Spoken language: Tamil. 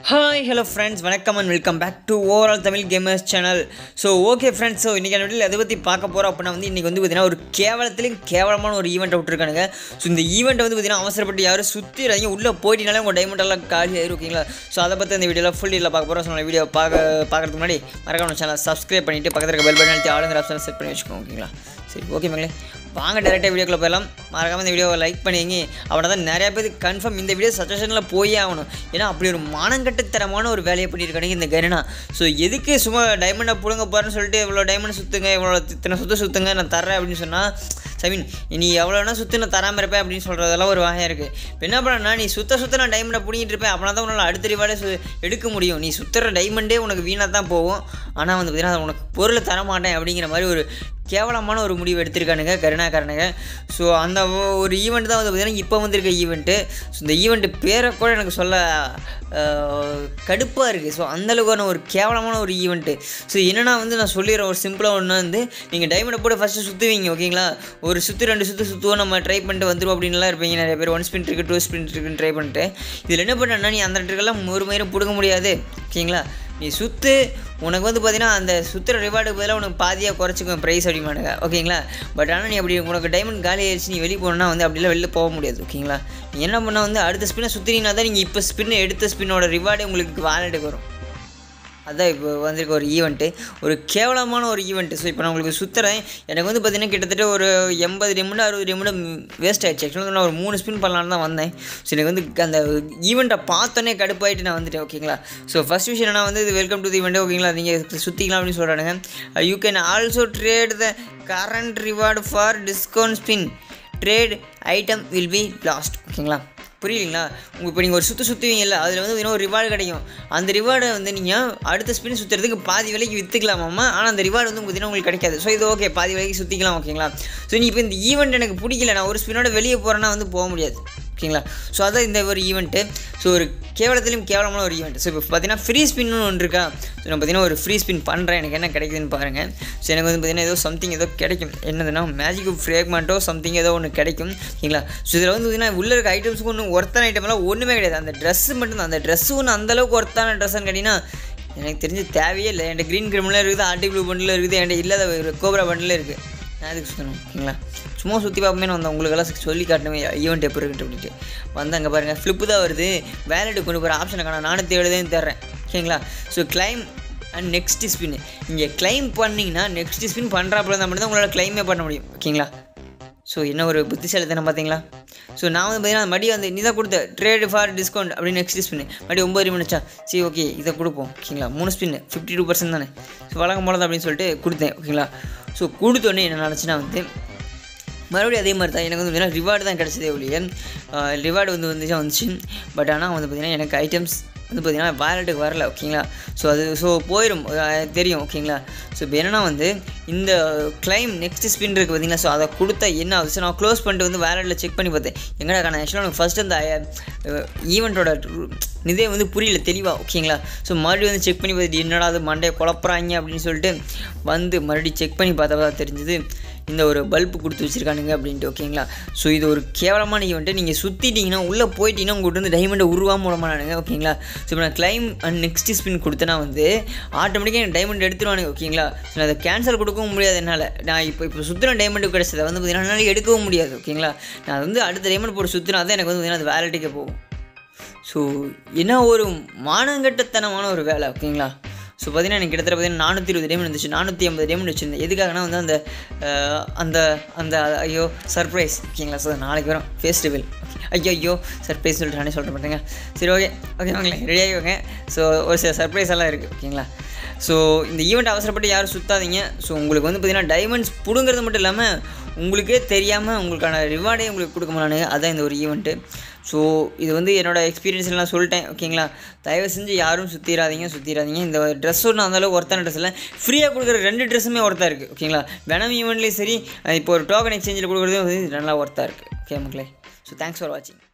ஹாய் ஹலோ ஃப்ரெண்ட்ஸ் வணக்கம் and welcome back to overall Tamil gamers channel so okay friends so இன்றைக்கி வீட்டில் எதை பற்றி பார்க்க போகிறோம் அப்படின்னா வந்து இன்றைக்கி வந்து பார்த்தீங்கன்னா ஒரு கேவலத்துலேயும் கேவலமான ஒரு ஈவெண்ட் விட்டுருக்கானுங்க ஸோ இந்த ஈவெண்ட் வந்து பார்த்தீங்கன்னா அவசரப்பட்டு யாரும் சுற்றிடுறாங்க உள்ளே போயிட்டீங்களே உங்கள் டைமண்ட் எல்லாம் காலி ஆயிரும் ஓகேங்களா ஸோ அதை பற்றி இந்த வீடியோவில் ஃபுல் டீலில் பார்க்க போகிறோம் ஸோ வீடியோ பார்க்க பார்க்கறதுக்கு முன்னாடி மறக்காம சேனல் சப்ஸ்கிரைப் பண்ணிவிட்டு பக்கத்தில் இருக்க பெல் பட்டன் அழுத்தி ஆளுங்கிற ஆப்ஷன் செட் பண்ணி வச்சுக்கோங்க ஓகேங்களா சரி ஓகே மங்களே வாங்க டேரெக்டாக வீடியோக்குள்ள போயிடலாம் மறக்காம இந்த வீடியோவை லைக் பண்ணிங்க அவனை தான் நிறைய பேருக்கு கன்ஃபார்ம் இந்த வீடியோ சஜஷனில் போயே ஆகணும் ஏன்னா அப்படி ஒரு மானங்கட்டுத்தரமான ஒரு வேலையை பண்ணியிருக்கானுங்க இந்த கருணா ஸோ எதுக்கு சும்மா டைமண்டை பிடுங்க போகிறேன்னு சொல்லிட்டு இவ்வளோ டைமண்ட் சுற்றுங்க இவ்வளோ இத்தனை சுற்று சுற்றுங்க நான் தர்றேன் அப்படின்னு சொன்னால் சமீன் நீ எவ்வளோ வேணா சுற்று நான் தராமல் இருப்பேன் அப்படின்னு சொல்கிறதெல்லாம் ஒரு வகையாக இருக்குது இப்போ என்ன பண்ணா நீ சுத்த சுத்த நான் டைமண்டை பிடிங்கிட்டு இருப்பேன் அப்படின்னா தான் உன்னால் அடுத்த ரிவார்டே சு எடுக்க முடியும் நீ சுற்றுற டைமண்டே உனக்கு வீணாக தான் போகும் ஆனால் வந்து பார்த்தீங்கன்னா உனக்கு பொருளை தர மாட்டேன் அப்படிங்கிற மாதிரி ஒரு கேவலமான ஒரு முடிவு எடுத்திருக்கானுங்க கருணாக்காரனுங்க ஸோ அந்த ஒ- ஒரு ஈவெண்ட் தான் வந்து பார்த்திங்கன்னா இப்போ வந்திருக்க ஈவெண்ட்டு ஸோ இந்த ஈவெண்ட்டு பேரை கூட எனக்கு சொல்ல கடுப்பாக இருக்குது ஸோ அந்தளவுக்கான ஒரு கேவலமான ஒரு ஈவெண்ட்டு ஸோ என்னென்னா வந்து நான் சொல்லிடுறேன் ஒரு சிம்பிளாக ஒன்று வந்து நீங்கள் டைமண்டை போட்டு ஃபஸ்ட்டு சுற்றுவீங்க ஓகேங்களா ஒரு சுற்று ரெண்டு சுற்று சுற்றுவோம் நம்ம ட்ரை பண்ணிட்டு வந்துருவோம் அப்படின்லாம் இருப்பீங்க நிறைய பேர் ஒன் ஸ்பின் இருக்குது டூ ஸ்பின் இருக்குன்னு ட்ரை பண்ணிட்டு இதில் என்ன பண்ணனா நீ அந்த ட்ரிக்கெல்லாம் ஒரு மயிரும் பிடுங்க முடியாது ஓகேங்களா நீ சுற்று உனக்கு வந்து பார்த்தீங்கன்னா அந்த சுற்றுற ரிவார்டுக்கு பதிலாக உனக்கு பாதியாக குறைச்சிக்கும் ப்ரைஸ் அப்படிமானுங்க ஓகேங்களா பட் ஆனால் நீ அப்படி உனக்கு டைமண்ட் காலி ஆயிடுச்சு நீ வெளியே போகணுன்னா வந்து அப்படிலாம் வெளில போக முடியாது ஓகேங்களா நீ என்ன பண்ணால் வந்து அடுத்த ஸ்பின்னை சுற்றினீங்கன்னா தான் நீங்கள் இப்போ ஸ்பின் எடுத்த ஸ்பின்னோட ரிவார்டு உங்களுக்கு வாலெட்டுக்கு வரும் அதான் இப்போ வந்திருக்க ஒரு ஈவெண்ட்டு ஒரு கேவலமான ஒரு ஈவெண்ட்டு ஸோ இப்போ நான் உங்களுக்கு சுற்றுறேன் எனக்கு வந்து பார்த்தீங்கன்னா கிட்டத்தட்ட ஒரு எண்பது நிமிடம் அறுபது நிமிடம் வேஸ்ட் ஆயிடுச்சு ஆக்சுவலாக நான் ஒரு மூணு ஸ்பின் பண்ணலான்னு தான் வந்தேன் ஸோ எனக்கு வந்து அந்த ஈவெண்ட்டை பார்த்தோன்னே கடுப்பாயிட்டு நான் வந்துட்டேன் ஓகேங்களா ஸோ ஃபஸ்ட் விஷயம் என்ன வந்து இது வெல்கம் டு தி ஈவெண்ட் ஓகேங்களா நீங்கள் சுற்றிக்கலாம் அப்படின்னு சொல்கிறானுங்க you can also trade the current reward for discount spin trade item will be lost ஓகேங்களா புரியலீங்களா உங்கள் இப்போ நீங்கள் ஒரு சுற்று சுற்றுவீங்கல்ல அதில் வந்து இன்னும் ஒரு ரிவார்டு கிடைக்கும் அந்த ரிவார்டை வந்து நீங்கள் அடுத்த ஸ்பின் சுற்றுறதுக்கு பாதி விலைக்கு விற்றுக்கலாமாம்மா ஆனால் அந்த ரிவார்டு வந்து பார்த்தீங்கன்னா உங்களுக்கு கிடைக்காது ஸோ இது ஓகே பாதி விலைக்கு சுற்றிக்கலாம் ஓகேங்களா ஸோ நீ இப்போ இந்த ஈவெண்ட் எனக்கு பிடிக்கல நான் ஒரு ஸ்பின்னோட வெளியே போகிறேன்னா வந்து போக முடியாது ஓகேங்களா ஸோ அதான் இந்த ஒரு ஈவெண்ட்டு ஸோ ஒரு கேவலத்திலும் கேவலமான ஒரு ஈவெண்ட் ஸோ இப்போ பார்த்தீங்கன்னா ஃப்ரீ ஸ்பின்னு ஒன்று இருக்கா ஸோ நான் பார்த்தீங்கன்னா ஒரு ஃப்ரீ ஸ்பின் பண்ணுறேன் எனக்கு என்ன கிடைக்குதுன்னு பாருங்கள் ஸோ எனக்கு வந்து பார்த்தீங்கன்னா ஏதோ சம்திங் ஏதோ கிடைக்கும் என்னதுன்னா மேஜிக் ஃப்ரேக்மெண்ட்டோ சம்திங் ஏதோ ஒன்று கிடைக்கும் ஓகேங்களா ஸோ இதில் வந்து பார்த்தீங்கன்னா உள்ளே இருக்க ஐட்டம்ஸுக்கு ஒன்றும் ஒர்த்தான ஐட்டம் எல்லாம் ஒன்றுமே கிடையாது அந்த ட்ரெஸ்ஸு மட்டும்தான் அந்த ட்ரெஸ்ஸு ஒன்று அந்தளவுக்கு ஒர்த்தான ட்ரெஸ்ஸுன்னு கேட்டிங்கன்னா எனக்கு தெரிஞ்சு தேவையே இல்லை என்கிட்ட க்ரீன் கிரிமில் இருக்குது ஆர்டி ப்ளூ பண்டில் இருக்குது என்கிட்ட இல்லாத ஒரு கோப்ரா பண்டில் இருக்குது நான் எதுக்கு சுற்றணும் ஓகேங்களா சும்மா சுற்றி பார்ப்போமே வந்தேன் உங்களுக்கெல்லாம் சொல்லி காட்டணுமே ஈவெண்ட் எப்படி இருக்குன்னு அப்படின்ட்டு வந்து அங்கே பாருங்கள் ஃப்ளிப்பு தான் வருது வேலெட்டு கொண்டு போகிற ஆப்ஷனை காண நானூற்றி எழுதுன்னு தர்றேன் ஓகேங்களா so claim and next spin நீங்கள் கிளைம் பண்ணிங்கன்னா நெக்ஸ்ட் ஸ்பின் பண்ணுறாப்புல இருந்தால் மட்டும் தான் உங்களால் கிளைமே பண்ண முடியும் ஓகேங்களா ஸோ என்ன ஒரு புத்திசாலித்தனம் பார்த்தீங்களா ஸோ நான் வந்து பார்த்தீங்கன்னா மடி வந்து நீ தான் கொடுத்த ட்ரேடு ஃபார் டிஸ்கவுண்ட் அப்படின்னு நெக்ஸ்ட் ஸ்பின் மடி ஒம்பது நிமிச்சா சரி ஓகே இதை கொடுப்போம் ஓகேங்களா மூணு ஸ்பின் ஃபிஃப்டி டூ பர்சன்ட் தானே ஸோ வழக்கம் போல அப்படின்னு சொல்லிட்டு கொடுத்தேன் ஓகேங்களா ஸோ கொடுத்தோடனே என்ன நினச்சினா வந்து மறுபடியும் அதே மாதிரி தான் எனக்கு வந்து பார்த்தீங்கன்னா ரிவார்டு தான் கிடச்சதே ஒழிய ரிவார்டு வந்து வந்துச்சு வந்துச்சு பட் ஆனால் வந்து பார்த்திங்கன்னா எனக்கு ஐட்டம்ஸ் வந்து பார்த்திங்கன்னா வேலெட்டுக்கு வரல ஓகேங்களா ஸோ அது ஸோ போயிடும் அஹ் தெரியும் ஓகேங்களா ஸோ இப்போ என்னன்னா வந்து இந்த கிளைம் நெக்ஸ்ட் ஸ்பின் இருக்குது பார்த்தீங்களா ஸோ அதை கொடுத்தா என்ன ஆகுது ஸோ நான் க்ளோஸ் பண்ணிட்டு வந்து வேலெட்டில் செக் பண்ணி பார்த்தேன் எங்கடா காண ஆக்சுவலாக எனக்கு ஃபஸ்ட்டு அந்த ஈவெண்ட்டோட இதே வந்து புரியல தெளிவாக ஓகேங்களா ஸோ மறுபடியும் வந்து செக் பண்ணி பார்த்துட்டு என்னடா அது மண்டையை குழப்புறாங்க அப்படின்னு சொல்லிட்டு வந்து மறுபடியும் செக் பண்ணி பார்த்தா தான் தெரிஞ்சுது இந்த ஒரு பல்பு கொடுத்து வச்சுருக்கானுங்க அப்படின்ட்டு ஓகேங்களா ஸோ இது ஒரு கேவலமான ஈவெண்ட்டு நீங்கள் சுற்றிட்டீங்கன்னா உள்ளே போயிட்டீங்கன்னா உங்கள்கிட்ட வந்து டைமண்டை உருவாம விடமாட்டானுங்க ஓகேங்களா ஸோ இப்போ நான் கிளைம் அண்ட் நெக்ஸ்ட் ஸ்பின் கொடுத்தேன்னா வந்து ஆட்டோமேட்டிக்காக எனக்கு டைமண்ட் எடுத்துருவானுங்க ஓகேங்களா ஸோ நான் அதை கேன்சல் கொடுக்கவும் முடியாது என்னால் நான் இப்போ இப்போ சுற்றுன டைமண்ட் கிடச்சதை வந்து பார்த்தீங்கன்னா என்னால் எடுக்கவும் முடியாது ஓகேங்களா நான் வந்து அடுத்த டைமண்ட் போட்டு சுற்றினா தான் எனக்கு வந்து பார்த்தீங்கன்னா அது வேலட்டிக்கே போகும் ஸோ என்ன ஒரு மானங்கட்டத்தனமான ஒரு வேலை ஓகேங்களா ஸோ பார்த்தீங்கன்னா எனக்கு கிட்டத்தட்ட பார்த்தீங்கன்னா நானூற்றி இருபது டைமண்ட் இருந்துச்சு நானூற்றி ஐம்பது டைமண்ட் வச்சுருந்தேன் எதுக்காகனா வந்து அந்த அஹ், அந்த அந்த ஐயோ சர்ப்ரைஸ் ஓகேங்களா ஸோ நாளைக்கு வரும் ஃபெஸ்டிவல் ஐயோ ஐயோ சர்ப்ரைஸ் சொல்லிட்டு நானே சொல்ல மாட்டேங்க சரி ஓகே ஓகே வாங்களேன் ரெடி ஆகிவாங்க ஸோ ஒரு சில சர்ப்ரைஸ் எல்லாம் இருக்குது ஓகேங்களா ஸோ இந்த ஈவெண்ட் அவசரப்பட்டு யாரும் சுத்தாதீங்க ஸோ உங்களுக்கு வந்து பார்த்தீங்கன்னா டைமண்ட்ஸ் பிடுங்கிறது மட்டும் இல்லாமல் உங்களுக்கே தெரியாமல் உங்களுக்கான ரிவார்டே உங்களுக்கு கொடுக்க மாட்டானுங்க அதான் இந்த ஒரு ஈவெண்ட்டு ஸோ இது வந்து என்னோடய எக்ஸ்பீரியன்ஸ்ல நான் சொல்லிட்டேன் ஓகேங்களா தயவு செஞ்சு யாரும் சுற்றிடாதீங்க சுற்றிடாதீங்க இந்த ட்ரெஸ் ஒன்று அந்தளவுக்கு ஒர்த்தான ட்ரெஸ் இல்லை ஃப்ரீயாக கொடுக்குற ரெண்டு ட்ரெஸ்ஸுமே ஒர்த்தாக இருக்குது ஓகேங்களா வெனம் ஈவெண்ட்லேயும் சரி இப்போ ஒரு டோக்கன் எக்ஸ்சேஞ்சில் கொடுக்குறதும் வந்து நல்லா ஒர்த்தாக இருக்குது ஓகே மக்களே ஸோ தேங்க்ஸ் ஃபார் வாட்சிங்